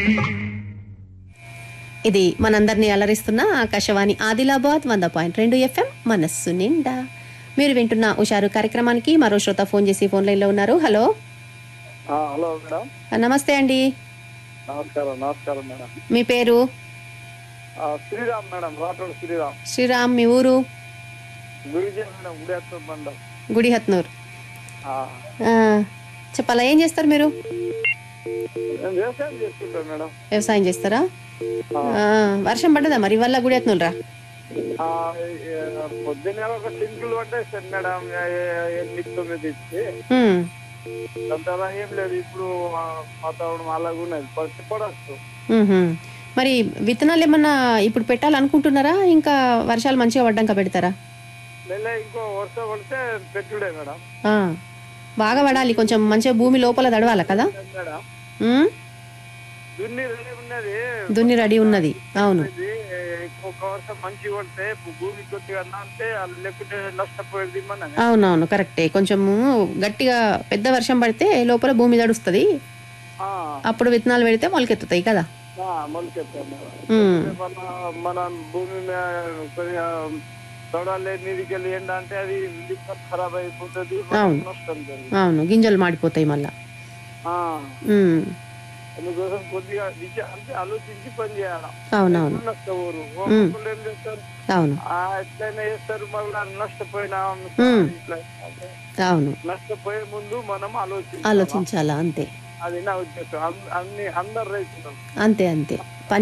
ఇది మనందరినీ అలరిస్తున్న ఆకాశవాణి ఆదిలాబాద్ వంద పాయింట్ రెండు ఎఫ్ఎం మనస్సు నిండా మీరు వింటున్న ఉషారు కార్యక్రమానికి మరో శ్రోత ఫోన్ చేసి ఫోన్ లైన్లో ఉన్నారు హలో ఆ, హలో మేడం ఆ, నమస్తే అండి నమస్కారం నమస్కారం మేడం మీ పేరు ఆ, శ్రీరామ్ మేడం రాటోడు శ్రీరామ్ శ్రీరామ్ మీ ఊరు గురిజీ మేడం గుడేశ్వర మండలం గుడిహత్నూర్ ఆ, ఆ, చెప్పాలా ఏం చేస్తారు మీరు నేను వ్యవసాయం చేసుకుంటాను మేడం వ్యవసాయం చేస్తారా ఆ, ఆ, వర్షం పడ్డదా మరి వల్ల గుడిహత్నూర్ రా ఆ, ఏ, పొద్దున్నే ఒక సింకులు పట్టేస్తాను మేడం ఏ- ఏ- ఎనిమిది తొమ్మిది ఇచ్చి ఉమ్, అంతలా ఏం లేదు ఇప్పుడు ఆ, వాతావరణం అలాగే ఉన్నది పరిస్థితి పడవచ్చు ఉహుం. మరి విత్తనాలు ఏమన్నా ఇప్పుడు పెట్టాలనుకుంటున్నారా ఇంకా వర్షాలు మంచిగా పడ్డాక పెడతారా లేదా ఇంకో వర్షం పడితే పెట్టుడే మేడం ఆ, బాగా పడాలి కొంచెం మంచిగా భూమి లోపల తడవాలి కదా మేడం ఉమ్, దున్ని రెడీ ఉన్నది దున్ని రెడీ ఉన్నది అవును ఇది ఇంకొక వర్షం మంచి పడితే భూమి కొద్దిగా అన్నా అంటే అది లేకుంటే నష్టపోయేది మన అవునవును కరెక్టే కొంచెము గట్టిగా పెద్ద వర్షం పడితే లోపల భూమి తడుస్తుంది అప్పుడు విత్తనాలు పెడితే మొలకెత్తుతాయి కదా మొలకెత్తాను ఉమ్, మన మన భూమి మీద కొద్దిగా తొడాలి నీటికి వెళ్ళి ఎండ అంటే అది లిక్కర్ ఖరాబ్ అయిపోతుంది అవును. నష్టం జరుగుతుంది అవును గింజలు మాడిపోతాయి మళ్ళా ఆ, ఉమ్, అందుకోసం కొద్దిగా విచ- అంటే ఆలోచించి పని చేయాలి అవునవును నష్టపోరు ఒక్కొక్కరు ఏం చేస్తారు అవును ఆ, ఎట్లయినా చేస్తారు మళ్ళీ నష్టపోయినా ఉమ్. ఇట్లా అంటే అవును నష్టపోయే ముందు మనం ఆలోచించాలి ఆలోచించాలా అంతే అది నా ఉద్దేశం అన్- అన్ని అందరు రైతులు అంతే అంతే పని